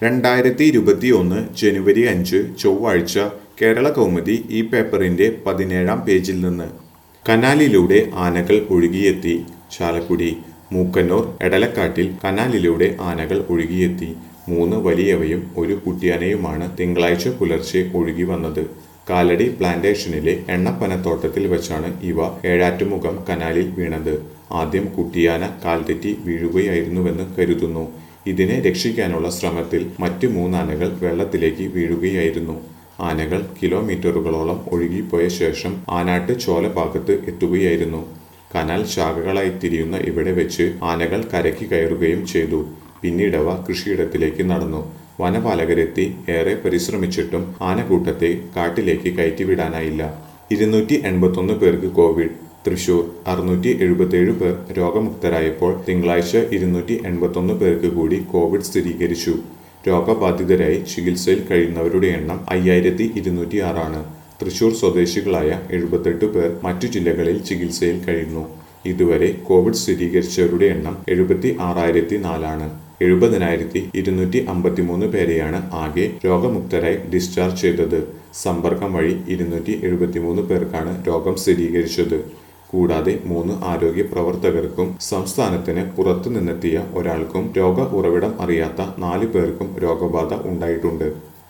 രണ്ടായിരത്തി ഇരുപത്തി ഒന്ന് ജനുവരി അഞ്ച് ചൊവ്വാഴ്ച കേരള കൗമുദി ഈ പേപ്പറിന്റെ പതിനേഴാം പേജിൽ നിന്ന് കനാലിലൂടെ ആനകൾ ഒഴുകിയെത്തി ചാലക്കുടി മൂക്കന്നൂർ എടലക്കാട്ടിൽ കനാലിലൂടെ ആനകൾ ഒഴുകിയെത്തി മൂന്ന് വലിയവയും ഒരു കുട്ടിയാനയുമാണ് തിങ്കളാഴ്ച പുലർച്ചെ ഒഴുകി വന്നത് കാലടി പ്ലാന്റേഷനിലെ എണ്ണപ്പനത്തോട്ടത്തിൽ വെച്ചാണ് ഇവ ഏഴാറ്റുമുഖം കനാലിൽ വീണത് ആദ്യം കുട്ടിയാന കാൽതെറ്റി വീഴുകയായിരുന്നുവെന്ന് കരുതുന്നു ഇതിനെ രക്ഷിക്കാനുള്ള ശ്രമത്തിൽ മറ്റു മൂന്നാനകൾ വെള്ളത്തിലേക്ക് വീഴുകയായിരുന്നു ആനകൾ കിലോമീറ്ററുകളോളം ഒഴുകിപ്പോയ ശേഷം ആനാട്ട് ചോല ഭാഗത്ത് എത്തുകയായിരുന്നു കനാൽ ശാഖകളായി തിരിയുന്ന ഇവിടെ വെച്ച് ആനകൾ കരയ്ക്ക് കയറുകയും ചെയ്തു പിന്നീടവ കൃഷിയിടത്തിലേക്ക് നടന്നു വനപാലകരെത്തി ഏറെ പരിശ്രമിച്ചിട്ടും ആനക്കൂട്ടത്തെ കാട്ടിലേക്ക് കയറ്റിവിടാനായില്ല ഇരുന്നൂറ്റി എൺപത്തൊന്ന് പേർക്ക് കോവിഡ് തൃശൂർ അറുന്നൂറ്റി എഴുപത്തിയേഴ് പേർ രോഗമുക്തരായപ്പോൾ തിങ്കളാഴ്ച ഇരുന്നൂറ്റി എൺപത്തൊന്ന് പേർക്ക് കൂടി കോവിഡ് സ്ഥിരീകരിച്ചു രോഗബാധിതരായി ചികിത്സയിൽ കഴിയുന്നവരുടെ എണ്ണം അയ്യായിരത്തി ഇരുന്നൂറ്റി ആറാണ് തൃശൂർ സ്വദേശികളായ എഴുപത്തെട്ട് പേർ മറ്റു ജില്ലകളിൽ ചികിത്സയിൽ കഴിയുന്നു ഇതുവരെ കോവിഡ് സ്ഥിരീകരിച്ചവരുടെ എണ്ണം എഴുപത്തി ആറായിരത്തി നാലാണ് എഴുപതിനായിരത്തി ഇരുന്നൂറ്റി അമ്പത്തിമൂന്ന് പേരെയാണ് ആകെ രോഗമുക്തരായി ഡിസ്ചാർജ് ചെയ്തത് സമ്പർക്കം വഴി ഇരുന്നൂറ്റി എഴുപത്തിമൂന്ന് പേർക്കാണ് രോഗം സ്ഥിരീകരിച്ചത് കൂടാതെ മൂന്ന് ആരോഗ്യ പ്രവർത്തകർക്കും സംസ്ഥാനത്തിന് പുറത്തു നിന്നെത്തിയ ഒരാൾക്കും രോഗ ഉറവിടം അറിയാത്ത നാല് പേർക്കും രോഗബാധ ഉണ്ടായിട്ടുണ്ട്